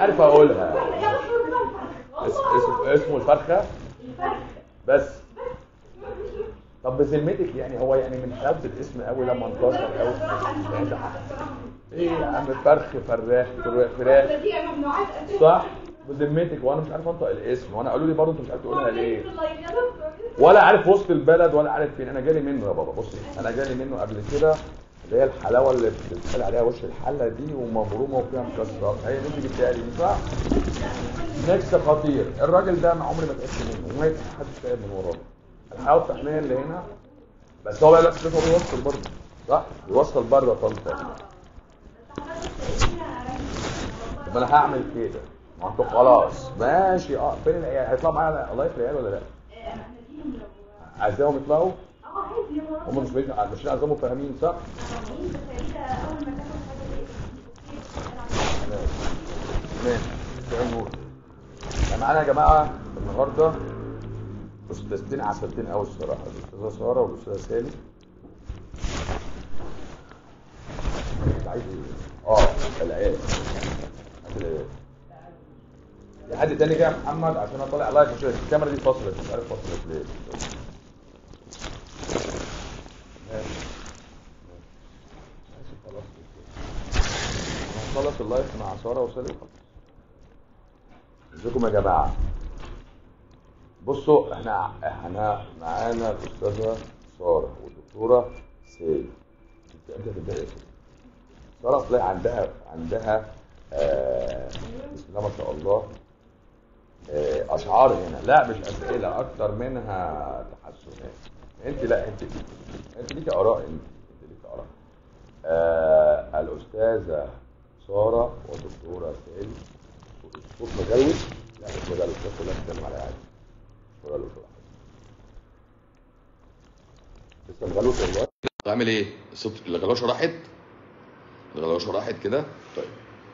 عارف اقولها اس- اس- اسمه الفرخه بس طب بذمتك يعني هو يعني من حلاوه الاسم قوي لما انتشر قوي يعني ده ايه يا عم فرخ فراخ فراخ فراخ دي ممنوعات أساساً. صح بذمتك وانا مش عارف انطق الاسم وانا قالوا لي برضه انت مش عارف تقولها ليه ولا عارف وسط البلد ولا عارف فين انا جالي منه يا بابا بص انا جالي منه قبل كده اللي هي الحلاوه اللي بتتقال عليها وش الحله دي ومبرومه وفيها مكسرات هي دي اللي جبتها لي دي صح؟ ميكس خطير الراجل ده ما عمري ما تعبت منه وما يفتح حد تعب من وراه الحلاوه الطحينيه اللي هنا بس هو بقى نفس هو بيوصل برضه صح؟ بيوصل بره طنطا طب انا هعمل كده ما انتوا خلاص ماشي اه فين العيال هيطلعوا معايا الله يخلي العيال ولا لا؟ عايزاهم يطلعوا؟ هم مش مش مش عايزاهم فاهمين صح؟ ماشي ماشي نور معانا يا جماعه النهارده استاذتين عسلتين قوي الصراحه الاستاذه ساره والاستاذه سالي انت عايز ايه؟ اه العيال هات العيال في حد تاني جاي يا محمد عشان انا طالع لايف عشان الكاميرا دي فصلت مش عارف فصلت ليه ماشي ماشي خلاص هنخلص اللايف مع ساره وسالي وخلاص ازيكم يا جماعه بصوا احنا احنا معانا الاستاذه ساره والدكتوره سالي انت انت هتبداي ساره اصل عندها عندها آه بسم الله ما شاء الله آه اشعار هنا لا مش اسئله اكتر منها تحسنات انت لا انت انت ليك اراء انت انت ليك اراء آه الاستاذه ساره والدكتوره سالي الصوت مجلوس لا مش مجلوس الناس كلها بتتكلم على عادي ولا له شرح لسه مجلوس والله تعمل ايه؟ الصوت الغلوشه راحت؟ الغلوشه راحت كده؟ طيب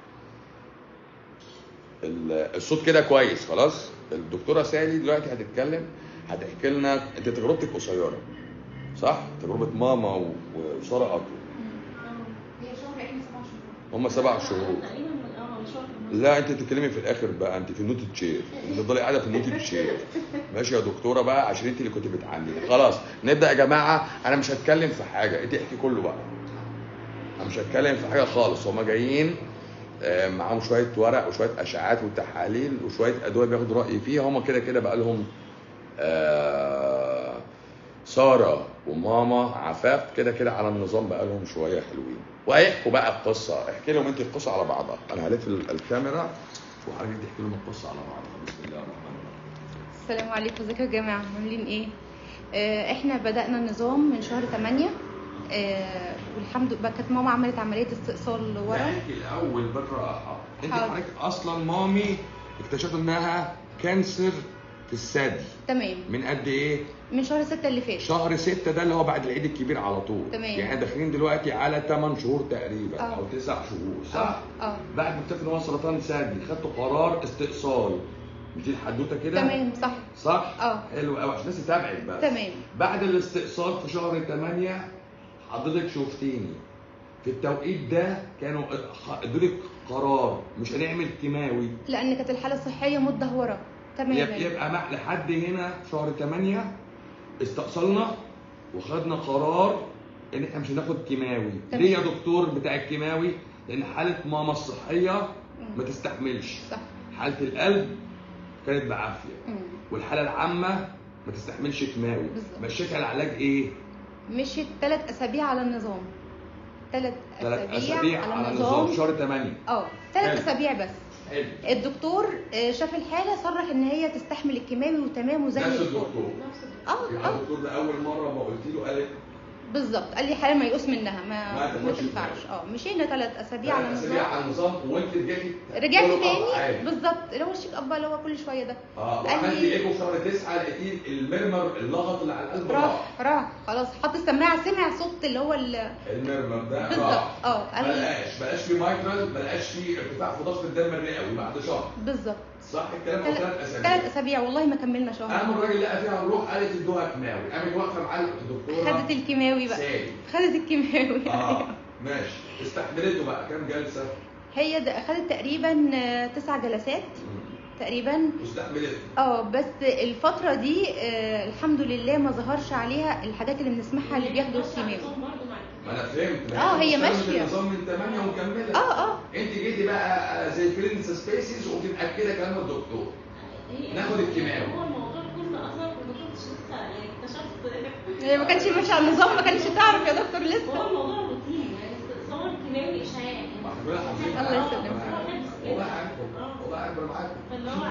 ال- الصوت كده كويس خلاص الدكتوره سالي دلوقتي هتتكلم هتحكي لنا انت تجربتك قصيره صح؟ تجربه ماما و- وساره اطول هي شهر احنا سبع شهور هم سبع شهور تقريبا اه شهر لا انت بتتكلمي في الاخر بقى انت في النوت تشير بتفضلي قاعده في النوت تشير ماشي يا دكتوره بقى عشان انت اللي كنت بتعلمي خلاص نبدا يا جماعه انا مش هتكلم في حاجه انت احكي كله بقى انا مش هتكلم في حاجه خالص هما جايين آه، معاهم شويه ورق وشويه اشعاعات وتحاليل وشويه ادويه بياخدوا رايي فيها هما كده كده بقى لهم آه، ساره وماما عفاف كده كده على النظام بقى لهم شويه حلوين وهيحكوا بقى القصه احكي لهم انت القصه على بعضها انا هلف ال- الكاميرا وحضرتك تحكي لهم القصه على بعضها بسم الله الرحمن الرحيم السلام عليكم ازيكم يا جماعه عاملين ايه آه احنا بدانا النظام من شهر 8 آه والحمد لله كانت ماما عملت عمليه استئصال ورم احكي الاول بالراحه انت حاضر. حضرتك اصلا مامي اكتشفت انها كانسر في الثدي تمام من قد ايه؟ من شهر 6 اللي فات شهر ستة ده اللي هو بعد العيد الكبير على طول تمام. يعني احنا داخلين دلوقتي على 8 شهور تقريبا اه. او 9 شهور صح؟ اه اه بعد ما اكتشفت ان هو سرطان ثدي خدتوا قرار استئصال مش دي الحدوته كده؟ تمام صح صح؟ اه. حلو قوي عشان الناس تتابعك بس تمام بعد الاستئصال في شهر 8 حضرتك شفتيني في التوقيت ده كانوا ادولك قرار مش هنعمل كيماوي لان كانت الحاله الصحيه متدهوره تماما يبقى, يبقى مع لحد هنا شهر 8 استأصلنا وخدنا قرار ان احنا مش هناخد كيماوي تمام. ليه يا دكتور بتاع الكيماوي لان حاله ماما الصحيه ما تستحملش صح حاله القلب كانت بعافيه مم. والحاله العامه ما تستحملش كيماوي بالظبط. مشيك على العلاج ايه مشيت ثلاث اسابيع على النظام ثلاث ثلاث اسابيع, اسابيع على نظام شهر 8 اه حلو. ثلاث اسابيع بس حلو الدكتور آه، شاف الحاله صرح ان هي تستحمل الكيماوي وتمام وزي نفس الفل الدكتور اه يبقى اه الدكتور ده اول مره ما قلت له قال لك بالظبط قال لي حاله ما يقوس منها ما ما ما تاخدش تنفعش اه مشينا ثلاث اسابيع على ثلاث اسابيع على النظام النظام وانت رجعتي رجعت follow up عادي. تاني بالظبط اللي هو الشيك اب اللي هو كل شويه ده اه قال وعملت لي- ايكو في شهر 9 لقيتيه المرمر اللغط اللي على القلب راح راح راح خلاص حط السماعه سمع صوت اللي هو ال- المرمر ده بالظبط راح اه قال لي بلاش بلاش في مايكرال بلاش في ارتفاع في ضغط الدم الرئوي بعد شهر بالظبط صح الكلام او ثلاث ثلاث اسابيع اسابيع والله ما كملنا قام شهر الراجل لقى فيها الروح قالت ادوها كيماوي قامت واقفه معاه الدكتوره خدت الكيماوي بقى سالي خدت الكيماوي اه ماشي استحملته بقى كام جلسه هي د- اخدت تقريبا آه، تسع جلسات تقريبا مستحملة اه بس الفتره دي آه، الحمد لله ما ظهرش عليها الحاجات اللي بنسمعها اللي بياخدوا الكيماوي ما انا فهمت آه، هي بتستخدم ماشية. النظام من 8 ومكمله اه اه انت جيتي بقى زي برنس سبيسيز ومتاكده كلام الدكتور ناخد الكيماوي. هو الموضوع كله اصلا ما كنتش لسه يعني اكتشفت هي ما كانش ماشيه على النظام ما كانش تعرف يا دكتور هو لسه الموضوع روتين يعني صور كيماوي اشعاع ما احنا كلنا حافظين الله يسلمك. والله عارفه والله عارفه انا معاكم فاللي هو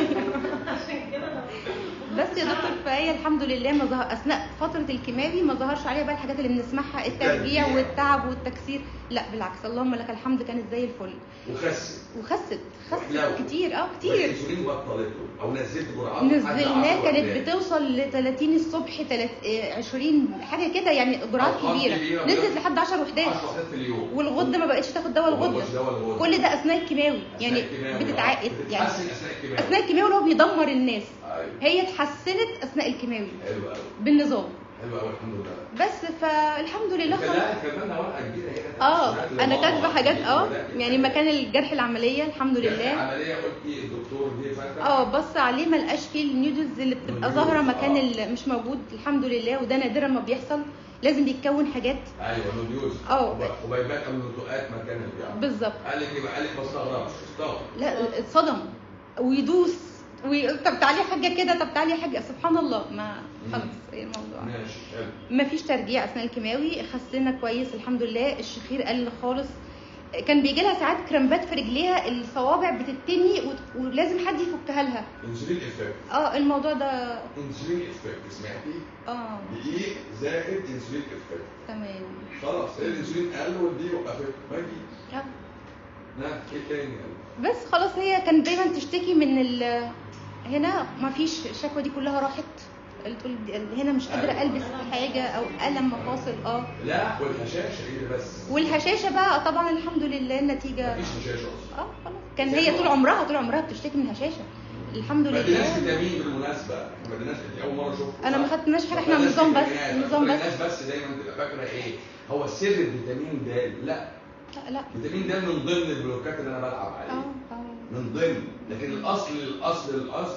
عشان كده أنا- بس يا دكتور فهي الحمد لله ما ظهر اثناء فتره الكيماوي ما ظهرش عليها بقى الحاجات اللي بنسمعها الترجيع الترجيع. والتعب والتكسير لا بالعكس اللهم لك الحمد كانت زي الفل وخست وخست خست وحلاوة. كتير اه كتير والانسولين بطلته او نزلت جرعات لحد نزلناه 10 كانت أيام. بتوصل ل 30 الصبح تلات- آه، 20 حاجه كده يعني جرعات أرقام كبيره كبيرة. نزلت لحد 10 وحدات 10 وحدات في اليوم والغده ما بقتش تاخد دواء الغده ومش دواء الغدة. كل ده اثناء الكيماوي أثناء يعني الكيماوي. بتتعقد يعني بتتحسن اثناء الكيماوي اثناء الكيماوي اللي هو بيدمر الناس ايوه هي اتحسنت اثناء الكيماوي حلو قوي بالنظام حلو قوي الحمد لله بس فالحمد لله خلاص لا كمان ورقه كبيره هنا اه تحسينات انا لماما. كاتبه حاجات اه لا، يعني مكان الجرح العمليه الحمد يعني لله العمليه قلتي الدكتور دي فاكره اه بص عليه ما لقاش فيه النيودلز اللي بتبقى النيودلز، ظاهره مكان آه. اللي مش موجود الحمد لله وده نادرا ما بيحصل لازم بيتكون حاجات ايوه نوديوز اه. وبيبات او نتوءات مكان الجرح بالظبط قال لك يبقى قال لك ما استغربش استغرب لا اتصدم ويدوس ويقول طب تعالي يا حاجه كده طب تعالي يا حاجه سبحان الله ما خلاص ايه الموضوع ماشي حلو ما فيش ترجيع اثناء الكيماوي خسينا كويس الحمد لله الشخير قل خالص كان بيجي لها ساعات كرامبات في رجليها الصوابع بتتني وت- ولازم حد يفكها لها انسولين افكت اه الموضوع ده انسولين افكت سمعتي اه دقيق زائد انسولين افكت تمام خلاص الانسولين قل والدي وقفت ما يجي آه. ها ايه تاني بس خلاص هي كانت دايما تشتكي من ال هنا ما فيش الشكوى دي كلها راحت تقول دي- هنا مش قادره البس حاجه او الم مفاصل اه لا والهشاشه ايه بس والهشاشه بقى طبعا الحمد لله النتيجه مفيش هشاشه اصلا اه خلاص كان هي طول عمرها طول عمرها بتشتكي من هشاشه الحمد ما اديناش لله فيتامين بالمناسبه احنا ما اديناش دي اول مره اشوفها انا ما خدتناش حاجه ما احنا خدناش نظام بس فيتامينات. نظام بس الناس بس دايما تبقى فاكره ايه هو سر الفيتامين د لا لا لا الفيتامين د من ضمن البلوكات اللي انا بلعب اه عليه اه من ضمن لكن الاصل الاصل الاصل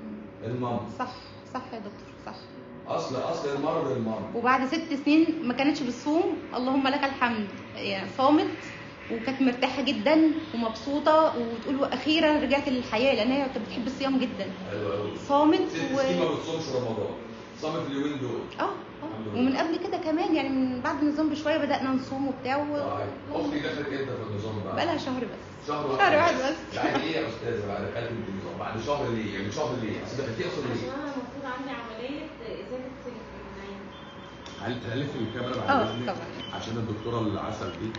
المرض صح صح يا دكتور صح اصل اصل المرض المرض وبعد ست سنين ما كانتش بتصوم اللهم لك الحمد يعني صامت وكانت مرتاحه جدا ومبسوطه وتقول واخيرا رجعت للحياه لان هي كانت بتحب الصيام جدا حلو قوي صامت ست و سنين ما بتصومش رمضان صامت اليومين دول اه اه ومن قبل كده كمان يعني من بعد النظام بشويه بدانا نصوم وبتاع و... طيب اختي دخلت امتى في النظام بقى؟ بقى لها شهر بس شهر شهر واحد بس بعد ايه يا استاذه بعد دخلت في النظام بعد شهر ليه؟ يعني شهر ليه؟ اصل دخلتي اصلا عشان ليه؟ انا المفروض عندي عمليه ازاله سيليكون العين هل تلف الكاميرا بعد اه إذنك؟ طبعا عشان الدكتوره اللي عسل دي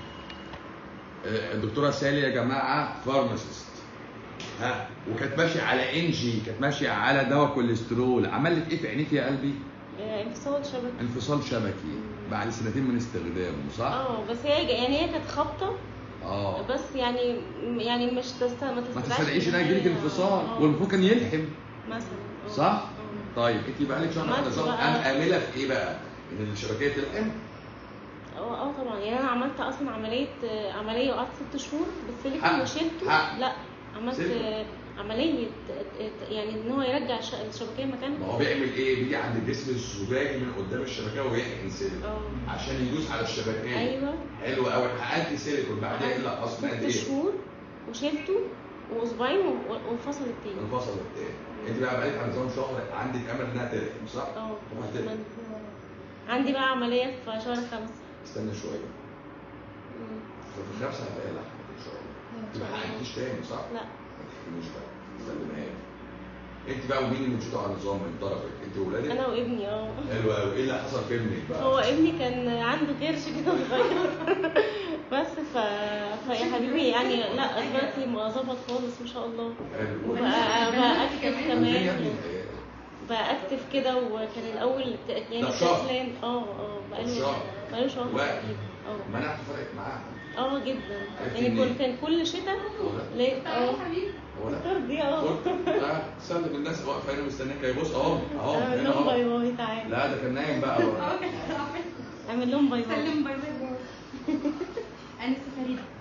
آه، الدكتوره سالي يا جماعه فارماسيست ها وكانت ماشيه على انجي كانت ماشيه على دواء كوليسترول عمل لك ايه في عينيك يا قلبي؟ آه، انفصال شبكي انفصال شبكي بعد سنتين من استخدامه صح؟ اه بس هي يعني هي كانت خبطه اه بس يعني يعني مش تست... ما ما تستدعيش تستدعيش انها يجيلك انفصال آه. والمفروض كان يلحم مثلا آه. صح؟ آه. طيب انت بقى لك شهر عملت انفصال بقى- أم- امله في ايه بقى؟ ان الشبكيه تلحم؟ اه اه طبعا يعني انا عملت اصلا عمليه آه، عمليه وقعدت ست شهور بس اللي حق. كان وشلته حق. لا عملت سيبه. آه، عمليه آه، آه، يعني ان هو يرجع الش- الشبكيه ما مكانها هو بيعمل ايه؟ بيجي عند الجسم الزجاجي من قدام الشبكيه ويحقن سيليكون اه عشان يدوس على الشبكيه ايوه حلو قوي حقنتي سيليكون بعدين ايه اللي حصل قد ست ايه؟ شهور وشلته واسبوعين و- وانفصل التاني انفصل التاني انت بقى بقيت على نظام شهر عندك امل انها تلحم صح؟ اه وهتلحم. من- عندي بقى عمليه في شهر خمسة استنى شويه مم. ففي خمسه هتلاقي لحمه ان شاء الله تبقى حقنتيش تاني صح؟ لا ما تحكميش بقى سلمها لي انت بقى ومين اللي مشيتوا على النظام من طرفك؟ انت وولادك؟ انا وابني اه حلو قوي ايه اللي حصل في ابنك بقى؟ هو ابني كان عنده كرش كده صغير بس ف... فيا حبيبي يعني لا دلوقتي ما ظبط خالص ما شاء الله حلو وبقى بقى اكتف عندنا يا ابني كمان بقى اكتف كده وكان الاول يعني ده شهر. كسلان اه اه ده بقاله شهر. بقاله شهر واحد. تقريبا اه مناعته فرقت معاه اه جدا عرفت يعني منين؟ كل كان كل شتاء هو ده ليه اه يا حبيبي هو ده ترضي اه قلت اه سلم الناس واقفه هنا مستنيك يبص اهو اهو اعمل هنا لهم باي اهو باي تعالى لا ده كان نايم بقى بقى. اه كده اعمل لهم باي باي سلم باي باي باي انسه فريده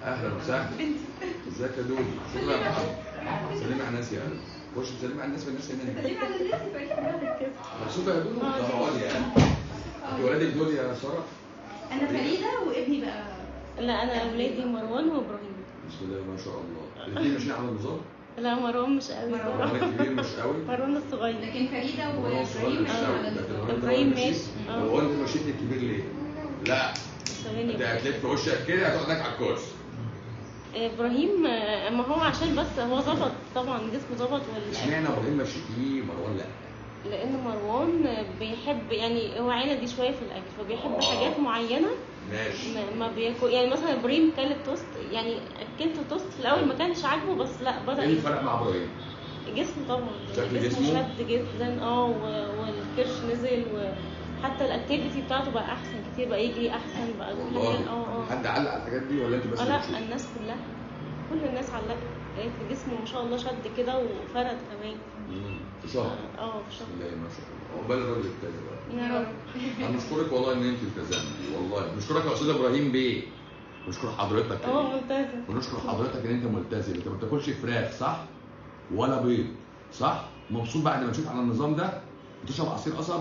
اهلا وسهلا ازيك يا دودي شكرا يا محمد سلمي على الناس يا قلبي خش سلمي على الناس والناس هنا سلمي على الناس يبقى مبسوطه يا دودو آه. طب اقعدي يعني انت ولادك دول يا ساره انا فريده وابني بقى لا انا اولادي مروان وابراهيم بسم الله ما شاء الله الاثنين ماشيين على النظام لا مروان مش قوي مروان. مروان صراحة. الكبير مش قوي مروان الصغير لكن فريده مروان الصغير وابراهيم مش ماشيين قوي على لكن النظام الراجل إبراهيم ماشي. ماشي. آه. هو انت مشيتي الكبير ليه؟ لا ثواني انت هتلف وشك كده هتقعد هناك على الكرسي ابراهيم آه، ما هو عشان بس هو ظبط طبعا جسمه ظبط وال اشمعنى ابراهيم مشيتيه مروان لا لان مروان بيحب يعني هو عندي شويه في الاكل فبيحب آه. حاجات معينه ماشي ما- ما بياكل يعني مثلا ابراهيم كل التوست يعني اكلته توست في الاول ما كانش عاجبه بس لا بدا ايه اللي فرق مع ابراهيم؟ جسمه طبعا شكل جسمه جسمه؟ شد جدا اه و- والكرش نزل وحتى الاكتيفيتي بتاعته بقى احسن كتير بقى يجري احسن بقى كل حاجة- والله اه اه حد علق على الحاجات دي ولا انت بس اه اللي لا بتشوفي؟ الناس كلها كل الناس علقت قالت لي جسمه ما شاء الله شد كده وفرد كمان مم. في شهر اه في شهر بسم الله ما شاء الله عقبال الراجل التاني بقى يا رب انا بشكرك والله ان انت التزمتي والله بنشكرك يا استاذ ابراهيم بيه بنشكر حضرتك اه ممتازه ونشكر حضرتك ان انت ملتزم انت ما بتاكلش فراخ صح ولا بيض صح مبسوط بعد ما مشيت على النظام ده بتشرب عصير قصب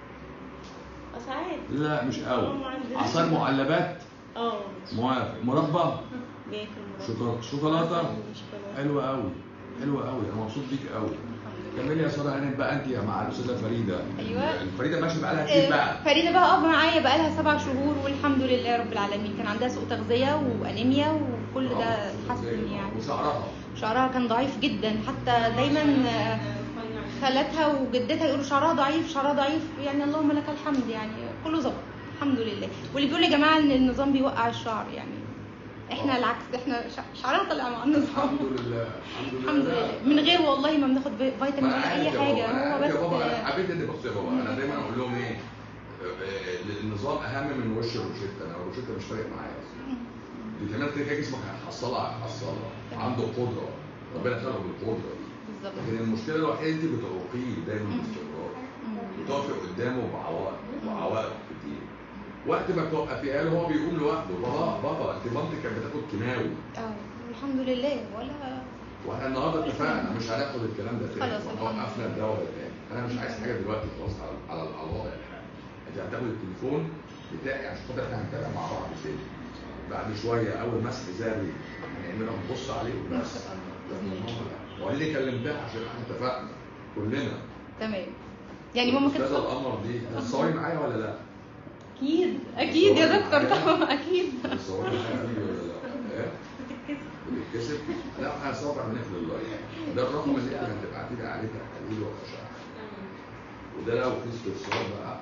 ساعات لا مش اه قوي ما عندناش. عصير معلبات اه موافق مربى بياكل مربى. شوكولاته شوكولاته شوكولاتة. حلوه قوي حلوه قوي انا مبسوط بيك قوي كملي يا ساره هانم بقى انت يا مع الاستاذه فريده أيوة. فريده ماشيه بقى لها كتير بقى آه، فريده بقى اه معايا بقى لها سبع شهور والحمد لله رب العالمين كان عندها سوء تغذيه وانيميا وكل ده اتحسن يعني وشعرها شعرها كان ضعيف جدا حتى دايما آه، خالاتها وجدتها يقولوا شعرها ضعيف شعرها ضعيف يعني اللهم لك الحمد يعني كله ظبط الحمد لله واللي بيقول يا جماعه ان النظام بيوقع الشعر يعني احنا آه. العكس احنا شع- شعرنا طلع مع النظام الحمد لله الحمد لله الحمد لله من غير والله ما بناخد في- ما فيتامين انا ولا عارف اي يا بابا، حاجه انا هو عارف بس يا بابا انا آه، حبيت اني بص يا بابا انا دايما اقول لهم ايه آه، آه، النظام اهم من وش الروشته انا الروشته مش فارق معايا اصلا الفيتامينات كده كده جسمك هيحصلها هيحصلها عنده قدره ربنا خلقه بالقدره دي بالظبط لكن المشكله الوحيده انت بتعوقيه دايما باستمرار بتقفي قدامه بعوائق بعوائق كتير وقت ما بتوقفيها له هو بيقوم لوحده بابا بابا انت مامتك كانت بتاخد كيماوي اه الحمد لله ولا واحنا النهارده اتفقنا مش هناخد الكلام ده تاني خلاص، الحمد وقفنا لله. الدواء ده تاني انا مش عايز حاجه دلوقتي خلاص على على على الوضع الحالي انت هتاخد التليفون بتاعي عشان خاطر احنا هنتابع مع بعض تاني بعد شويه اول مسح زاوي هنعملها نبص عليه ما وبس شاء الله ده الموضوع ده. وقال لي كلمتها عشان احنا اتفقنا كلنا تمام يعني ماما كانت الاستاذه القمر دي هتصوري معايا ولا لا؟ اكيد اكيد يا دكتور طبعا اكيد هتصوري معايا قبل ولا لا؟ ايه؟ بتتكسف؟ لا احنا هنصور بنقفل اللايف ده الرقم اللي انت هتبعتي لي عليه تحاليل واشعه وده لو في استفسار بقى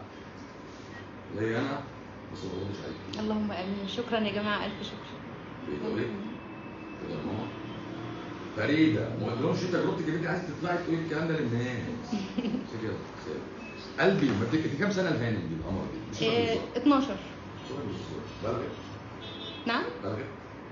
زي انا بس ما بردش عليك اللهم امين شكرا يا جماعه الف شكر بيقول ايه؟ كده يا ماما فريده ما قلتلهمش انت تجربتك ان انت عايز تطلعي تقولي الكلام ده للناس كده قلبي ما بتك كام سنه الهانم دي القمر دي؟ مش آه، بالظبط 12 صورة بالظبط بلغت نعم بلغت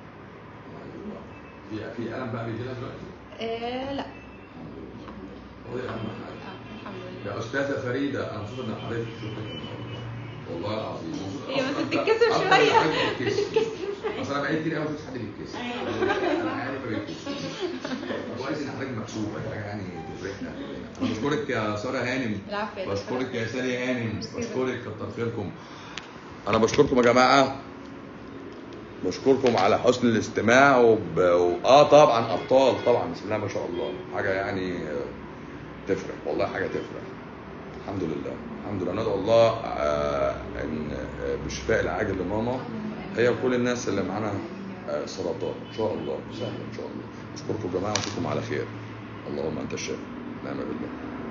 في في الم بقى بيجي لها دلوقتي آه لا الحمد لله هو دي اهم حاجه آه، الحمد لله يا استاذه فريده انا مبسوط ان حضرتك شفتك النهارده والله العظيم مبسوط هي بس أكتر- بتتكسف أكتر شوية. من حضرتك بتتكسف. اصل انا بقالي كتير قوي ما شفتش حد بيتكسف انا عارف ما بيتكسفش كويس ان حضرتك مكسوفه دي حاجه يعني تفرحنا كلنا انا بشكرك يا ساره هانم العفو يا دكتور. بشكرك يا سالي هانم بشكرك كتر خيركم انا بشكركم يا جماعه بشكركم على حسن الاستماع وب... و... اه طبعا ابطال طبعا بسم الله ما شاء الله حاجه يعني آه، تفرح والله حاجه تفرح الحمد لله الحمد لله ندعو الله آه، ان آه، بشفاء العاجل لماما هي وكل الناس اللي معانا آه، سرطان ان شاء الله سهل ان شاء الله اشكركم يا جماعه واشوفكم على خير اللهم انت الشافي نعم بالله